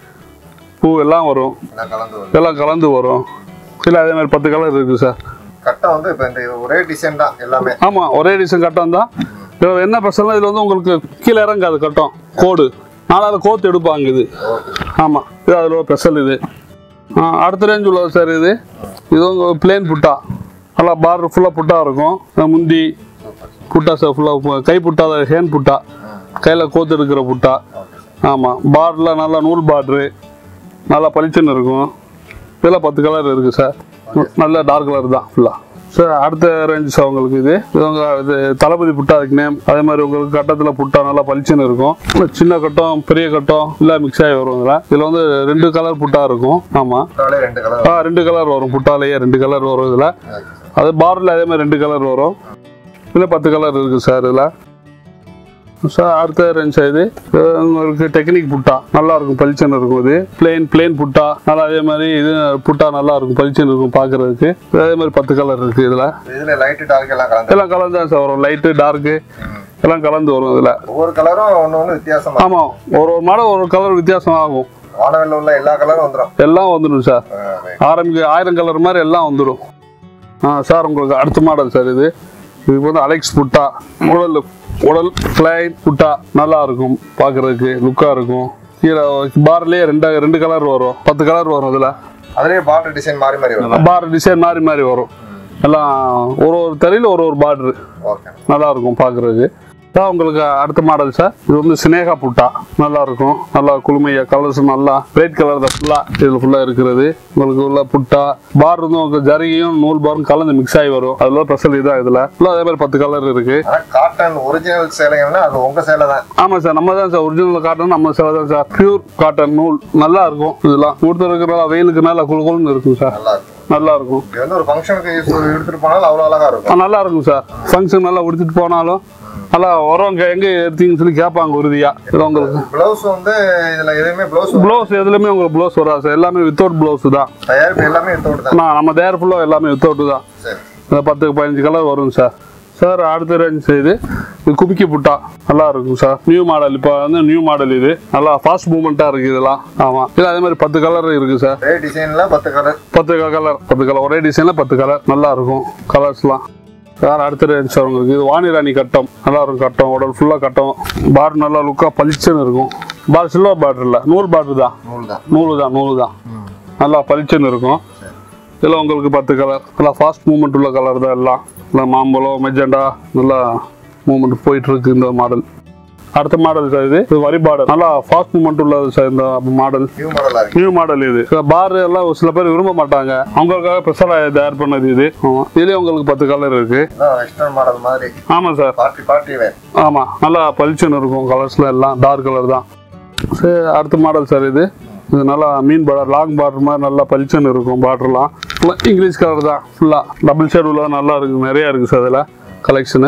B: பூ எல்லாம் வரும்
A: எல்லாம் கலந்து வருது
B: இதெல்லாம் கலந்து வரும் இல்லை அதே மாதிரி பத்து கலர் இருக்குது சார்
A: கட்டம் வந்து இப்போ இந்த ஒரே டிசைன் தான் எல்லாமே
B: ஆமாம் ஒரே டிசைன் கட்டம் தான் இதில் என்ன பிரச்சனை இதில் வந்து உங்களுக்கு கீழே இறங்காது கட்டம் கோடு நாலாவது கோத்து எடுப்பாங்க இது ஆமாம் இது அதில் ஒரு ஸ்பெஷல் இது ஆ, அடுத்த ரேஞ்ச் உள்ளது சார் இது இது வந்து பிளேன் புட்டா நல்லா பார்டர் ஃபுல்லாக புட்டா இருக்கும் ஆ, முந்தி புட்டா சார் ஃபுல்லாக கை புட்டா ஹேண்ட் புட்டா கையில் கோத்து எடுக்கிற புட்டா
A: ஓகே சார்
B: ஆமாம் பார்டரில் நல்லா நூல் பார்ட்ரு நல்லா பளிச்சுன்னு இருக்கும் இதெல்லாம் பத்து கலர் இருக்குது சார் நல்ல டார்க் கலர் தான் ஃபுல்லாக சார் அடுத்த ரேஞ்ச் சார் உங்களுக்கு இது இது உங்க இது தளபதி புட்டா அதுக்கு நேம் அதே மாதிரி உங்களுக்கு கட்டத்தில் புட்டா நல்லா பளிச்சுன்னு இருக்கும் சின்ன கட்டம் பெரிய கட்டம் எல்லாம் மிக்ஸ் ஆகி வரும் இதில் இதில் வந்து ரெண்டு கலர் புட்டா இருக்கும் ஆமாம்
A: புட்டாலே ரெண்டு கலர்
B: ஆ ரெண்டு கலர் வரும் புட்டாலேயே ரெண்டு கலர் வரும் இதில்
A: ஓகே சார்
B: அது பார்டரில் அதே மாதிரி ரெண்டு கலர் வரும் இதில் பத்து கலர் இருக்குது சார் இதில் சார் அடுத்த ரேஞ்ச் இது இது உங்களுக்கு டெக்னிக் புட்டா நல்லா இருக்கும் பளிச்சுன்னு இருக்கும் இது பிளெயின் பிளெயின் புட்டா நல்லா அதே மாதிரி இது புட்டா நல்லா இருக்கும் பளிச்சுன்னு இருக்கும் பார்க்கறதுக்கு அதே மாதிரி பத்து கலர் இருக்குது இதில்
A: இதுல லைட்டு டார்க் எல்லாம் கலந்து
B: எல்லாம் கலந்து தான் சார் வரும் லைட்டு டார்க்கு எல்லாம் கலந்து வரும் இதில்
A: ஒவ்வொரு கலரும் ஒன்று ஒன்று வித்தியாசமா
B: ஆமாம் ஒரு ஒரு மாடல் ஒரு கலர் வித்தியாசம் ஆகும்
A: வானவில் உள்ள எல்லா கலரும் வந்துடும்
B: எல்லாம் வந்துடும் சார் ஆரம்பிக்க ஆயிரம் கலர் மாதிரி எல்லாம் வந்துடும் ஆ சார் உங்களுக்கு அடுத்த மாடல் சார் இது இதுக்கு வந்து அலெக்ஸ் புட்டா உடல் உடல் பிளைன் புட்டா நல்லா இருக்கும் பார்க்கறதுக்கு லுக்காக இருக்கும் கீழே பார்லேயே ரெண்டு ரெண்டு கலர் வரும் பத்து கலர் வரும் இதில்
A: அதுலயே பார்டர் டிசைன் மாறி மாறி வரும்
B: பார் டிசைன் மாறி மாறி வரும் எல்லாம் ஒரு ஒரு தறியில் ஒரு ஒரு பார்டரு
A: ஓகே
B: நல்லா இருக்கும் பார்க்குறதுக்கு சார் உங்களுக்கு அடுத்த மாடல் சார் இது வந்து சினேகா புட்டா நல்லா இருக்கும் நல்லா குளுமையா கலர்ஸ் நல்லா பிரைட் கலர் தான் ஃபுல்லாக இதில் ஃபுல்லாக இருக்கிறது உங்களுக்கு உள்ள புட்டா பார் வந்து உங்களுக்கு ஜரிகையும் நூல் பாரும் கலந்து மிக்ஸ் ஆகி வரும் அதில் ஸ்பெஷல் இதான் இதில் ஃபுல்லாக அதே மாதிரி பத்து கலர் இருக்கு
A: ஆனா காட்டன் ஒரிஜினல் சேலைங்கன்னா அது உங்க சேலை தான்
B: ஆமாம் சார் நம்ம தான் சார் ஒரிஜினல் காட்டன் நம்ம சேலை தான் சார் பியூர் காட்டன் நூல் நல்லா இருக்கும் இதெல்லாம் கொடுத்து இருக்கிற வெயிலுக்கு நல்லா குளு குளுன்னு இருக்கும் சார்
A: நல்லா இருக்கும்
B: நல்லா இருக்கும்
A: இது வந்து ஒரு ஃபங்க்ஷனுக்கு யூஸ் எடுத்துட்டு போனாலும் அவ்வளோ அழகா இருக்கும்
B: ஆ, நல்லா இருக்கும் சார் ஃபங்க்ஷன் நல்லா உடுத்திட்டு போனாலும் நல்லா வரவங்க எங்கே எடுத்தீங்கன்னு சொல்லி கேட்பாங்க உறுதியாக இது உங்களுக்கு
A: பிளவுஸ் வந்து இதுல எதுவுமே பிளவுஸ்
B: ப்ளவுஸ் எதுலையுமே உங்களுக்கு ப்ளவுஸ் வராது சார் எல்லாமே வித்தவுட் ப்ளவுஸ் தான்
A: தயாரிப்பு எல்லாமே எடுத்து தான்
B: நான் நம்ம தேர் ஃபுல்லாக எல்லாமே வித்தவுட் தான்
A: சரி
B: இந்த பத்துக்கு பதினஞ்சு கலர் வரும் சார் சார் அடுத்த ரேஞ்ச் இது இது குமிக்கி புட்டா நல்லா இருக்கும் சார் நியூ மாடல் இப்போ வந்து நியூ மாடல் இது நல்லா ஃபாஸ்ட் மூவ்மெண்ட்டாக இருக்குது இதெல்லாம் ஆமாம் இது அதே மாதிரி பத்து கலர் இருக்குது சார்
A: ஒரே டிசைன்ல பத்து கலர்
B: பத்து கலர் பத்து கலர் ஒரே டிசைனில் பத்து கலர் நல்லா இருக்கும் கலர்ஸ்லாம் சார் அடுத்த ரேஞ்ச் சார் உங்களுக்கு இது வாணிராணி கட்டம் நல்லா இருக்கும் கட்டம் உடல் ஃபுல்லாக கட்டம் பார் நல்லா லுக்காக பளிச்சுன்னு இருக்கும் பார் சில்வர் பார்டர் இல்லை நூல் பார்டர் தான்
A: நூல் தான்
B: நூலு தான் நூலு தான் நல்லா பளிச்சுன்னு இருக்கும் இதெல்லாம் உங்களுக்கு பத்து கலர் நல்லா ஃபாஸ்ட் மூவ்மெண்ட் உள்ள கலர் தான் எல்லாம் நல்லா மாம்பழம் மெஜெண்டா நல்லா மூவ்மெண்ட் போயிட்டு இருக்கு இந்த மாடல் அடுத்த மாடல் சார் இது இது வரி மாடல் நல்லா ஃபாஸ்ட் மூவ்மெண்ட் உள்ளது சார் இந்த மாடல்
A: நியூ மாடலா இருக்கு
B: நியூ மாடல் இது பார் எல்லாம் ஒரு சில பேர் விரும்ப மாட்டாங்க அவங்களுக்காக ஸ்பெஷலாக தயார் பண்ணது இது ஆமா. இதுலயே உங்களுக்கு பத்து கலர் இருக்கு
A: வெஸ்டர்ன் மாடல் மாதிரி
B: ஆமாம் சார்
A: பார்ட்டி பார்ட்டி வேர்
B: ஆமாம் நல்லா பளிச்சுன்னு இருக்கும் கலர்ஸில் எல்லாம் டார்க் கலர் தான் சரி அடுத்த மாடல் சார் இது இது நல்லா மீன் பார்டர் லாங் பார்டர் மாதிரி நல்லா பளிச்சுன்னு இருக்கும் பார்டர்லாம் ஃபுல்லாக இங்கிலீஷ் கலர் தான் ஃபுல்லாக டபுள் ஷேட் உள்ள நல்லா இருக்குது நிறையா இருக்குது சார் அதில் கலெக்ஷனு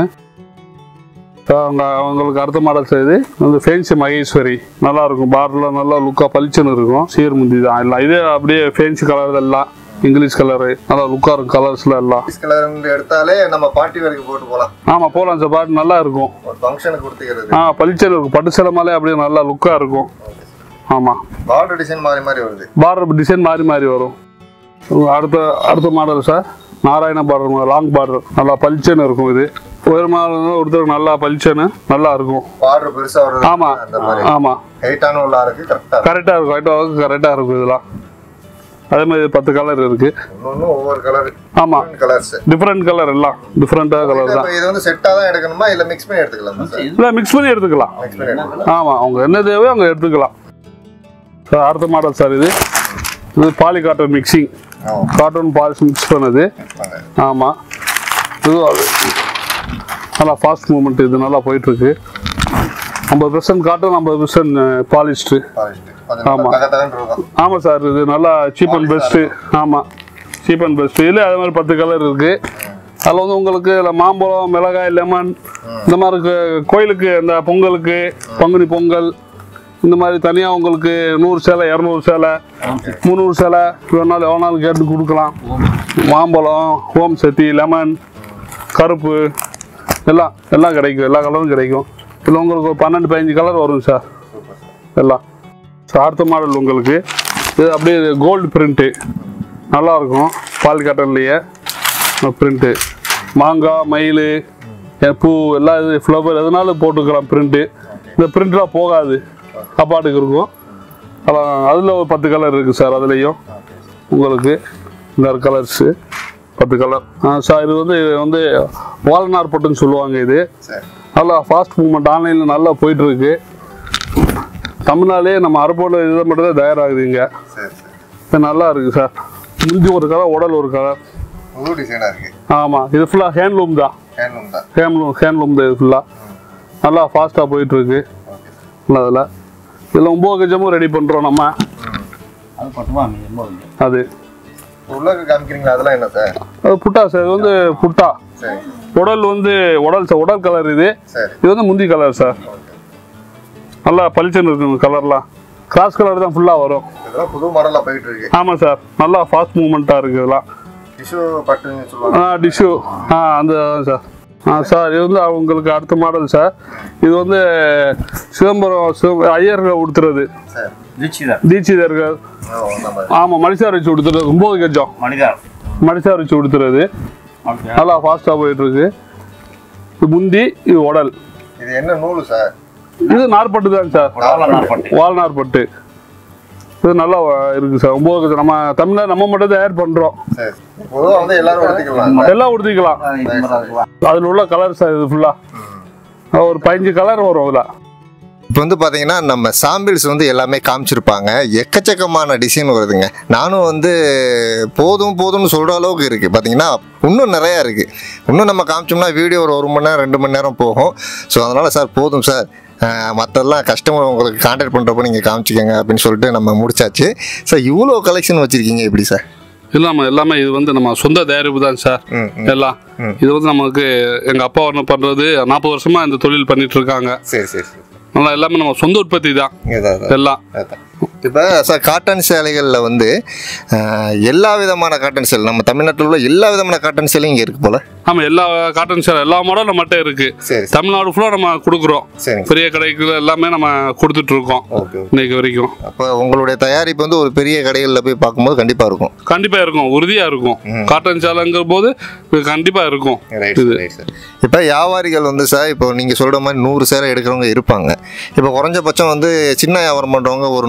B: அவங்க அவங்களுக்கு அடுத்த மாடல் சார் இது வந்து ஃபேன்சி மகேஸ்வரி நல்லா இருக்கும் பார்டர்லாம் நல்லா லுக்காக பளிச்சுன்னு இருக்கும் சீர் முந்தி தான் எல்லாம் இதே அப்படியே ஃபேன்சி கலர் எல்லாம் இங்கிலீஷ் கலரு நல்லா லுக்காக இருக்கும் கலர்ஸில் எல்லாம்
A: கலர் எடுத்தாலே நம்ம பார்ட்டி வேருக்கு போட்டு போலாம்
B: ஆமாம் போகலாம் சார் பாட்டு நல்லா இருக்கும்
A: ஒரு ஃபங்க்ஷனுக்கு கொடுத்துக்கிறது
B: ஆ பளிச்சல் இருக்கும் பட்டு சேலை மேலே அப்படியே நல்லா லுக்காக இருக்கும் ஆமாம்
A: பார்டர் டிசைன் மாறி மாறி வருது
B: பார்டர் டிசைன் மாறி மாறி வரும் அடுத்த அடுத்த model sir Narayana border long border நல்லா பளிச்சன்னு இருக்கும் இது ஒரு மாடல் ஒருத்தருக்கு நல்லா பளிச்சன்னு நல்லா இருக்கும்
A: பார்டர் பெருசா வருது
B: ஆமாம்
A: அந்த மாதிரி
B: ஆமாம்
A: ஹைட்டான உள்ள இருக்கு கரெக்டா
B: கரெக்டாக இருக்கும் ஹைட்டாக கரெக்டாக இருக்கும் இதெல்லாம் அதே மாதிரி பத்து கலர் இருக்கு
A: ஒன்னொன்னு ஒவ்வொரு கலர்
B: ஆமாம்
A: கலர்ஸ்
B: டிஃப்ரெண்ட் கலர் எல்லாம் டிஃப்ரெண்ட்டாக கலர் தான்
A: இது வந்து செட்டா தான் எடுக்கணுமா இல்ல மிக்ஸ் பண்ணி எடுத்துக்கலாமா சார்
B: இல்லை மிக்ஸ் பண்ணி எடுத்துக்கலாம்
A: மிக்ஸ் பண்ணி எடுத்துக்கலாம்
B: ஆமாம் அவங்க என்ன தேவையோ அவங்க எடுத்துக்கலாம் சார் அடுத்த மாடல் சார் இது இது பாலி காட்டன் மிக்சிங்
A: ஆமா.
B: காட்டன் பாலிஸ் மிக்ஸ் பண்ணது
A: வாங்க.
B: ஆமாம் இது அது- நல்லா ஃபாஸ்ட் மூவ்மெண்ட் இது நல்லா போயிட்டுருக்கு ஐம்பது பெர்சன்ட் காட்டன் ஐம்பது பெர்சன்ட் பாலிஸ்ட்டு
A: Polished. கொஞ்சம்
B: ஆமா.
A: தக தகன்னு இருக்கும்
B: ஆமாம் சார் இது நல்லா சீப் அண்ட் பெஸ்ட்டு ஆமாம் சீப் அண்ட் பெஸ்ட்டு இல்லை அதே மாதிரி பத்து கலர் இருக்குது அதில் வந்து உங்களுக்கு இதுல மாம்பழம் மிளகாய் லெமன் இந்த மாதிரி கு- கோயிலுக்கு இந்த பொங்கலுக்கு பங்குனி பொங்கல் இந்த மாதிரி தனியாக உங்களுக்கு நூறு சேலை இரநூறு சேலை முந்நூறு சேலை வேணாலும் எவ்வளோ நாள் கேட்டு கொடுக்கலாம் மாம்பழம் ஓம் சத்தி லெமன் கருப்பு எல்லாம் எல்லாம் கிடைக்கும் எல்லா கலரும் கிடைக்கும் இதில் உங்களுக்கு ஒரு பன்னெண்டு பதினஞ்சு கலர் வரும் சார் எல்லாம் ஸோ அடுத்த மாடல் உங்களுக்கு இது அப்படியே கோல்டு பிரிண்ட்டு நல்லாயிருக்கும் பால் காட்டன்லேயே பிரிண்ட்டு மாங்காய் மயில் பூ எல்லாம் இது ஃப்ளவர் எதுனாலும் போட்டுக்கலாம் பிரிண்ட்டு இந்த பிரிண்ட்லாம் போகாது சாப்பாட்டுக்கு இருக்கும் அதான் அதில் ஒரு பத்து கலர் இருக்குது சார் அதுலேயும் உங்களுக்கு இந்த கலர்ஸு பத்து கலர் ஆ சார் இது வந்து இது வந்து வால்நார் பொட்டுன்னு சொல்லுவாங்க இது
A: சரி
B: நல்லா ஃபாஸ்ட் மூவ்மெண்ட் ஆன்லைனில் நல்லா போயிட்டுருக்கு தமிழ்நாடே நம்ம அரபோட இதை மட்டும் தான் தயாராகுது இங்கே
A: சரி சரி
B: இது நல்லா இருக்குது சார் முந்தி ஒரு கலர் உடல் ஒரு கலர்
A: புது டிசைனா இருக்கு
B: ஆமாம் இது ஃபுல்லாக ஹேண்ட்லூம் தான்
A: ஹேண்ட்லூம் தான்
B: ஹேண்ட்லூம் ஹேண்ட்லூம் தான் இது ஃபுல்லாக நல்லா ஃபாஸ்ட்டாக போயிட்டுருக்கு
A: ஓகே
B: நல்லா அதில் இதில் ஒம்பது கஜமும் ரெடி பண்ணுறோம் நம்ம
C: அது பட்டுமா எண்பது
B: அது
A: உள்ள காமிக்கிறீங்களா அதெல்லாம் என்ன சார்
B: அது புட்டா சார் இது வந்து புட்டா
A: சரி
B: உடல் வந்து உடல் சார் உடல் கலர் இது
A: சரி
B: இது வந்து முந்தி கலர் சார் நல்லா பளிச்சுன்னு இருக்குங்க கலர்லாம் கிராஸ் கலர் தான் ஃபுல்லாக வரும்
A: இதெல்லாம் புது மாடலா போயிட்டு இருக்கு
B: ஆமாம் சார் நல்லா ஃபாஸ்ட் மூவ்மெண்ட்டாக இருக்குது இதெல்லாம்
A: டிஷ்யூ பட்டுன்னு சொல்லுவாங்க
B: ஆ டிஷ்யூ ஆ அந்த அதான் சார் ஆ சார் இது வந்து உங்களுக்கு அடுத்த மாடல் சார் இது வந்து சிதம்பரம் சிவ ஐயர்கள் உடுத்துறது
A: சரி
C: தீட்சிதர்
B: தீட்சிதர்கள்
A: ஓ அந்த மாதிரி
B: ஆமாம் மடிசார் வச்சு உடுத்துறது ஒம்பது கஜம்
C: மனிதர்
B: மடிசார் வச்சு உடுத்துறது
C: ஓகே
B: நல்லா ஃபாஸ்ட்டாக போயிட்டுருக்கு இது முந்தி இது உடல்
A: இது என்ன நூல் சார்
B: இது நார்பட்டு தான் சார்
C: உடல நாற்பட்டு
B: வால்நார் பட்டு இது நல்லா இருக்குது சார் ஒம்பது கஜம் நம்ம தமிழ்நாடு நம்ம மட்டும் தயார் பண்ணுறோம்
A: சரி பொதுவாக வந்து எல்லாரும் எடுத்துக்கலாம்
B: எல்லாம் உடுத்திக்கலாம் அதில் உள்ள கலர் சார் இது ஃபுல்லாக ஒரு பதினஞ்சு கலர் வரும் அதில்
A: இப்போ வந்து பார்த்தீங்கன்னா நம்ம சாம்பிள்ஸ் வந்து எல்லாமே காமிச்சிருப்பாங்க எக்கச்சக்கமான டிசைன் வருதுங்க நானும் வந்து போதும் போதும்னு சொல்கிற அளவுக்கு இருக்குது பார்த்தீங்கன்னா இன்னும் நிறையா இருக்குது இன்னும் நம்ம காமிச்சோம்னா வீடியோ ஒரு ஒரு மணி நேரம் ரெண்டு மணி நேரம் போகும் ஸோ அதனால் சார் போதும் சார் மற்றெல்லாம் கஸ்டமர் உங்களுக்கு கான்டாக்ட் பண்ணுறப்போ நீங்கள் காமிச்சிக்கங்க அப்படின்னு சொல்லிட்டு நம்ம முடிச்சாச்சு சார் இவ்வளோ கலெக்ஷன் வச்சுருக்கீங்க எப்படி சார்
B: இல்லாமல் எல்லாமே இது வந்து நம்ம சொந்த தயாரிப்பு தான் சார்
A: ம் ம்.
B: எல்லாம் இது வந்து நமக்கு எங்கள் அப்பா ஒன்று பண்ணுறது நாற்பது வருஷமாக இந்த தொழில் பண்ணிட்டு இருக்காங்க
A: சரி சரி சரி
B: நல்லா எல்லாமே நம்ம சொந்த உற்பத்தி தான்
A: இதான்
B: எல்லாம்
A: இப்போ சார் காட்டன் சேலைகளில் வந்து அஹ், எல்லா விதமான காட்டன் சேலை நம்ம தமிழ்நாட்டில் உள்ள எல்லா விதமான காட்டன் சேலையும் இங்கே இருக்கு போல
B: ஆமாம் எல்லா காட்டன் சேலை எல்லா மாடலும் நம்மகிட்ட இருக்குது
A: சரி
B: தமிழ்நாடு ஃபுல்லாக நம்ம கொடுக்குறோம்
A: சரிங்க
B: பெரிய கடைக்கு எல்லாமே நம்ம கொடுத்துட்ருக்கோம்
A: ஓகே
B: இன்னைக்கு வரைக்கும்
A: அப்போ உங்களுடைய தயாரிப்பு வந்து ஒரு பெரிய கடைகளில் போய் பார்க்கும்போது கண்டிப்பாக இருக்கும்
B: கண்டிப்பாக இருக்கும் உறுதியாக இருக்கும் காட்டன் சேலைங்கிற போது இது கண்டிப்பாக இருக்கும்
A: ரைட் சார் ரைட் சார் இப்போ வியாபாரிகள் வந்து சார் இப்போ நீங்கள் சொல்கிற மாதிரி நூறு சேலை எடுக்கிறவங்க இருப்பாங்க இப்போ குறைஞ்சபட்சம் வந்து சின்ன வியாபாரம் பண்ணுறவங்க ஒரு முப்பது சேலை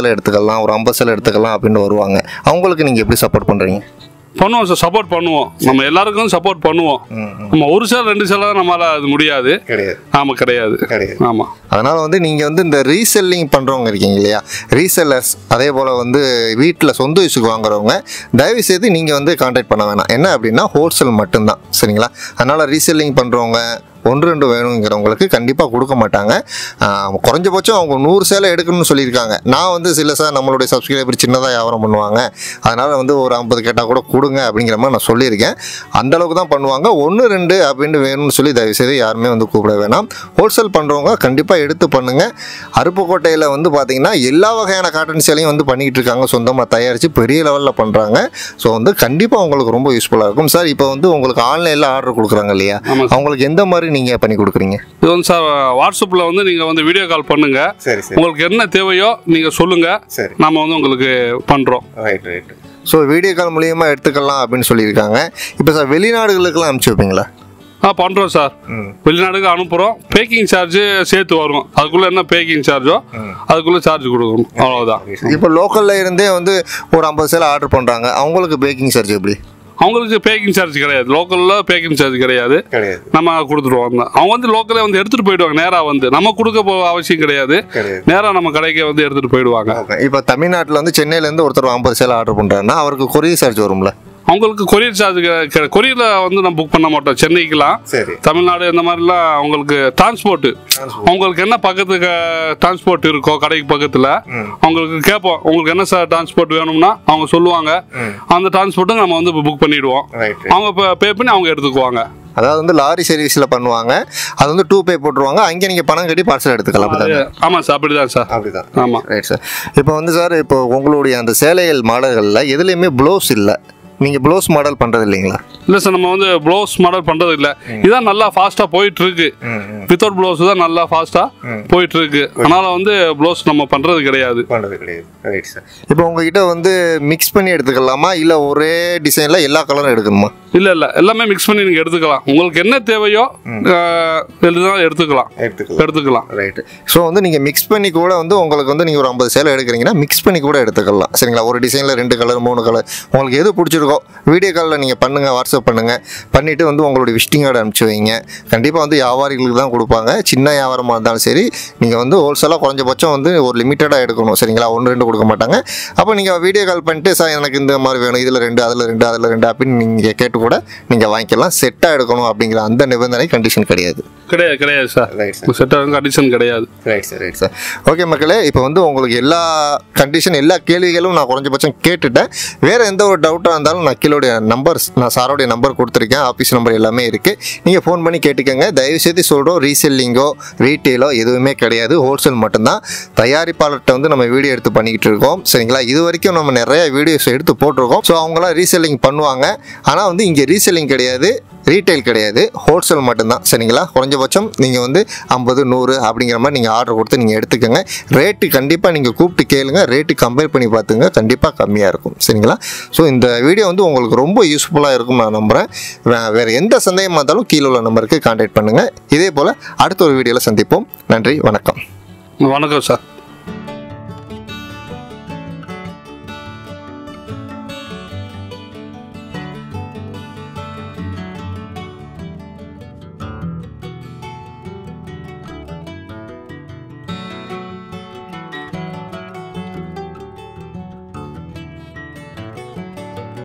A: சேலை எடுத்துக்கலாம் ஒரு ஐம்பது சேலை எடுத்துக்கலாம் அப்படின்னு வருவாங்க அவங்களுக்கு நீங்கள் எப்படி சப்போர்ட் பண்ணுறீங்க
B: பண்ணுவோம் சார் சப்போர்ட் பண்ணுவோம் நம்ம எல்லாருக்கும் சப்போர்ட் பண்ணுவோம் நம்ம ஒரு சேல் ரெண்டு சேலை நம்மளால அது முடியாது
A: கிடையாது
B: ஆமா கிடையாது
A: கிடையாது
B: ஆமா
A: அதனால் வந்து நீங்கள் வந்து இந்த ரீசெல்லிங் பண்ணுறவங்க இருக்கீங்க இல்லையா ரீசெல்லர்ஸ் அதே போல் வந்து வீட்டில் சொந்த யூஸுக்கு வாங்குறவங்க தயவு செய்து நீங்கள் வந்து காண்டாக்ட் பண்ண வேணாம் என்ன அப்படின்னா ஹோல்சேல் மட்டும்தான் சரிங்களா அதனால் ரீசெல்லிங் பண்ணுறவங்க ஒன்று ரெண்டு வேணுங்கிறவங்களுக்கு கண்டிப்பாக கொடுக்க மாட்டாங்க ஆஹ் குறைஞ்சபட்சம் அவங்க நூறு சேலை எடுக்கணும்னு சொல்லியிருக்காங்க நான் வந்து சில சார் நம்மளுடைய சப்ஸ்கிரைபர் சின்னதாக வியாபாரம் பண்ணுவாங்க அதனால் வந்து ஒரு ஐம்பது கேட்டால் கூட கொடுங்க அப்படிங்கிற மாதிரி நான் சொல்லியிருக்கேன் அந்த அளவுக்கு தான் பண்ணுவாங்க ஒன்று ரெண்டு அப்படின்னு வேணும்னு சொல்லி தயவுசெய்து யாருமே வந்து கூப்பிட வேணாம் ஹோல்சேல் பண்ணுறவங்க கண்டிப்பாக எடுத்து பண்ணுங்கள் அருப்புக்கோட்டையில் வந்து பார்த்தீங்கன்னா எல்லா வகையான காட்டன் சேலையும் வந்து பண்ணிக்கிட்டு இருக்காங்க சொந்தமாக தயாரித்து பெரிய லெவலில் பண்ணுறாங்க ஸோ வந்து கண்டிப்பாக உங்களுக்கு ரொம்ப யூஸ்ஃபுல்லாக இருக்கும் சார் இப்போ வந்து உங்களுக்கு ஆன்லைனில் ஆர்டர் கொடுக்குறாங்க இல்லையா
B: ஆமா சார்.
A: அவங்களுக்கு எந்த மாதிரி நீங்கள் பண்ணி கொடுக்குறீங்க
B: இது வந்து சார் வாட்ஸ்அப்பில் வந்து நீங்கள் வந்து வீடியோ கால் பண்ணுங்க
A: சரி
B: உங்களுக்கு என்ன தேவையோ நீங்கள் சொல்லுங்க
A: சரி
B: நம்ம வந்து உங்களுக்கு பண்ணுறோம்
A: right right so video call மூலியமாக எடுத்துக்கலாம் அப்படின்னு சொல்லியிருக்காங்க இப்போ சார் வெளிநாடுகளுக்கெல்லாம் அனுப்பிச்சி வைப்பீங்களா
B: ஆ பண்ணுறோம் சார்
A: ம்
B: வெளிநாடுக்கு அனுப்புகிறோம் பேக்கிங் சார்ஜ் சேர்த்து வரும் அதுக்குள்ளே என்ன பேக்கிங் சார்ஜோ அதுக்குள்ளே சார்ஜ் கொடுக்கணும் அவ்வளோதான்
A: இப்போ லோக்கலில் இருந்தே வந்து ஒரு ஐம்பது சேலை ஆர்டர் பண்ணுறாங்க அவங்களுக்கு பேக்கிங் சார்ஜ் எப்படி
B: அவங்களுக்கு பேக்கிங் சார்ஜ் கிடையாது லோக்கலில் பேக்கிங் சார்ஜ் கிடையாது
A: கிடையாது
B: நம்ம கொடுத்துருவோம் அவங்க வந்து லோக்கலே வந்து எடுத்துகிட்டு போயிடுவாங்க நேராக வந்து நம்ம கொடுக்க போ அவசியம் கிடையாது
A: கிடையாது
B: நேராக நம்ம கடைக்கே வந்து எடுத்துகிட்டு போயிடுவாங்க
A: ஓகே இப்போ தமிழ்நாட்டில் வந்து சென்னையிலேருந்து ஒருத்தர் ஐம்பது சேலை ஆர்டர் பண்ணுறாருன்னா அவருக்கு கொரியர் சார்ஜ் வரும்ல
B: அவங்களுக்கு கொரியர் சார்ஜ் கொரியரில் வந்து நம்ம புக் பண்ண மாட்டோம் சென்னைக்கெலாம்
A: சரி
B: தமிழ்நாடு இந்த மாதிரிலாம் அவங்களுக்கு டிரான்ஸ்போர்ட்டு அவங்களுக்கு என்ன பக்கத்துக்கு டிரான்ஸ்போர்ட் இருக்கோ கடைக்கு பக்கத்தில் அவங்களுக்கு கேட்போம் உங்களுக்கு என்ன சார் டிரான்ஸ்போர்ட் வேணும்னா அவங்க சொல்லுவாங்க அந்த டிரான்ஸ்போர்ட்டுக்கு நம்ம வந்து புக் பண்ணிடுவோம்
A: ரைட்
B: அவங்க பே பண்ணி அவங்க எடுத்துக்குவாங்க
A: அதாவது வந்து லாரி சர்வீஸில் பண்ணுவாங்க அது வந்து டூ பே போட்டுருவாங்க அங்கே நீங்கள் பணம் கட்டி பார்சல் எடுத்துக்கலாம் அப்படிதானே
B: ஆமாம் சார் அப்படிதான் சார்
A: அப்படிதான்
B: ஆமாம்
A: ரைட் சார் இப்போ வந்து சார் இப்போ உங்களுடைய அந்த சேலைகள் மாடல்களில் எதுலேயுமே ப்ளவுஸ் இல்லை நீங்கள் ப்ளவுஸ் மாடல் பண்ணுறது இல்லைங்களா
B: இல்லை சார் நம்ம வந்து ப்ளவுஸ் மாடல் பண்ணுறது இல்லை இதான் நல்லா ஃபாஸ்ட்டாக போயிட்டு இருக்கு வித்தவுட் ப்ளவுஸ் தான் நல்லா ஃபாஸ்ட்டாக போயிட்டு இருக்கு அதனால வந்து ப்ளவுஸ் நம்ம பண்ணுறது கிடையாது
A: பண்ணுறது கிடையாது ரைட் சார் இப்போ உங்ககிட்ட வந்து மிக்ஸ் பண்ணி எடுத்துக்கலாமா இல்லை ஒரே டிசைனில் எல்லா கலரும் எடுக்கணுமா
B: இல்லை இல்லை எல்லாமே மிக்ஸ் பண்ணி நீங்கள் எடுத்துக்கலாம் உங்களுக்கு என்ன தேவையோ அஹ், எழுதினாலும் எடுத்துக்கலாம்
A: எடுத்துக்கலாம்
B: எடுத்துக்கலாம்
A: ரைட்டு ஸோ வந்து நீங்கள் மிக்ஸ் பண்ணி கூட வந்து உங்களுக்கு வந்து நீங்கள் ஒரு ஐம்பது சேலை எடுக்கிறீங்கன்னா மிக்ஸ் பண்ணி கூட எடுத்துக்கலாம் சரிங்களா ஒரு டிசைனில் ரெண்டு கலர் மூணு கலர் உங்களுக்கு எது பிடிச்சிருக்கோ வீடியோ காலில் நீங்கள் பண்ணுங்கள் வாட்ஸ்அப் பண்ணுங்கள் பண்ணிவிட்டு வந்து உங்களுடைய விசிட்டிங் கார்டு அனுப்பிச்சி வைங்க கண்டிப்பாக வந்து வியாபாரிகளுக்கு தான் கொடுப்பாங்க சின்ன வியாபாரமாக இருந்தாலும் சரி நீங்கள் வந்து ஹோல்சேலாக குறைஞ்சபட்சம் வந்து ஒரு லிமிட்டடாக எடுக்கணும் சரிங்களா ஒன்று ரெண்டு கொடுக்க மாட்டாங்க அப்போ நீங்கள் வீடியோ கால் பண்ணிட்டு சார் எனக்கு இந்த மாதிரி வேணும் இதில் ரெண்டு அதில் ரெண்டு அதில் ரெண்டு அப்படின்னு நீங்கள் கேட்டு கூட நீங்கள் வாங்கிக்கலாம் செட்டாக எடுக்கணும் அப்படிங்கிற அந்த நிபந்தனை கண்டிஷன் கிடையாது
B: கிடையாது கிடையாது sir
A: right sir
B: set condition கிடையாது
A: right sir right sir okay மக்களே இப்போ வந்து உங்களுக்கு எல்லா கண்டிஷன் எல்லா கேள்விகளும் நான் குறைஞ்சபட்சம் கேட்டுட்டேன் வேறு எந்த ஒரு டவுட்டாக இருந்தாலும் நான் கீழோடைய நம்பர்ஸ் நான் சாரோடைய நம்பர் கொடுத்துருக்கேன் ஆஃபீஸ் நம்பர் எல்லாமே இருக்குது நீங்கள் ஃபோன் பண்ணி கேட்டுக்கோங்க தயவுசெய்து சொல்கிறோம் ரீசெல்லிங்கோ ரீட்டெயிலோ எதுவுமே கிடையாது ஹோல்சேல் மட்டும்தான் தயாரிப்பாளர்கிட்ட வந்து நம்ம வீடியோ எடுத்து பண்ணிக்கிட்டு இருக்கோம் சரிங்களா இது வரைக்கும் நம்ம நிறைய வீடியோஸ் எடுத்து போட்டிருக்கோம் ஸோ அவங்களாம் ரீசெல்லிங் பண்ணுவாங்க ஆனால் வந்து இங்கே ரீசெல்லிங் கிடையாது ரீட்டைல் கிடையாது ஹோல்சேல் மட்டும்தான் சரிங்களா குறைஞ்சபட்சம் நீங்கள் வந்து ஐம்பது நூறு அப்படிங்கிற மாதிரி நீங்கள் ஆர்டர் கொடுத்து நீங்கள் எடுத்துக்கோங்க ரேட்டு கண்டிப்பாக நீங்கள் கூப்பிட்டு கேளுங்க ரேட்டு கம்பேர் பண்ணி பார்த்துங்க கண்டிப்பாக கம்மியாக இருக்கும் சரிங்களா ஸோ இந்த வீடியோ வந்து உங்களுக்கு ரொம்ப யூஸ்ஃபுல்லாக இருக்கும் நான் நம்புகிறேன் வே- வேறு எந்த சந்தேகமாக இருந்தாலும் கீழே உள்ள நம்பருக்கு கான்டாக்ட் பண்ணுங்கள் இதே போல் அடுத்த ஒரு வீடியோவில் சந்திப்போம் நன்றி வணக்கம்
B: வணக்கம் சார்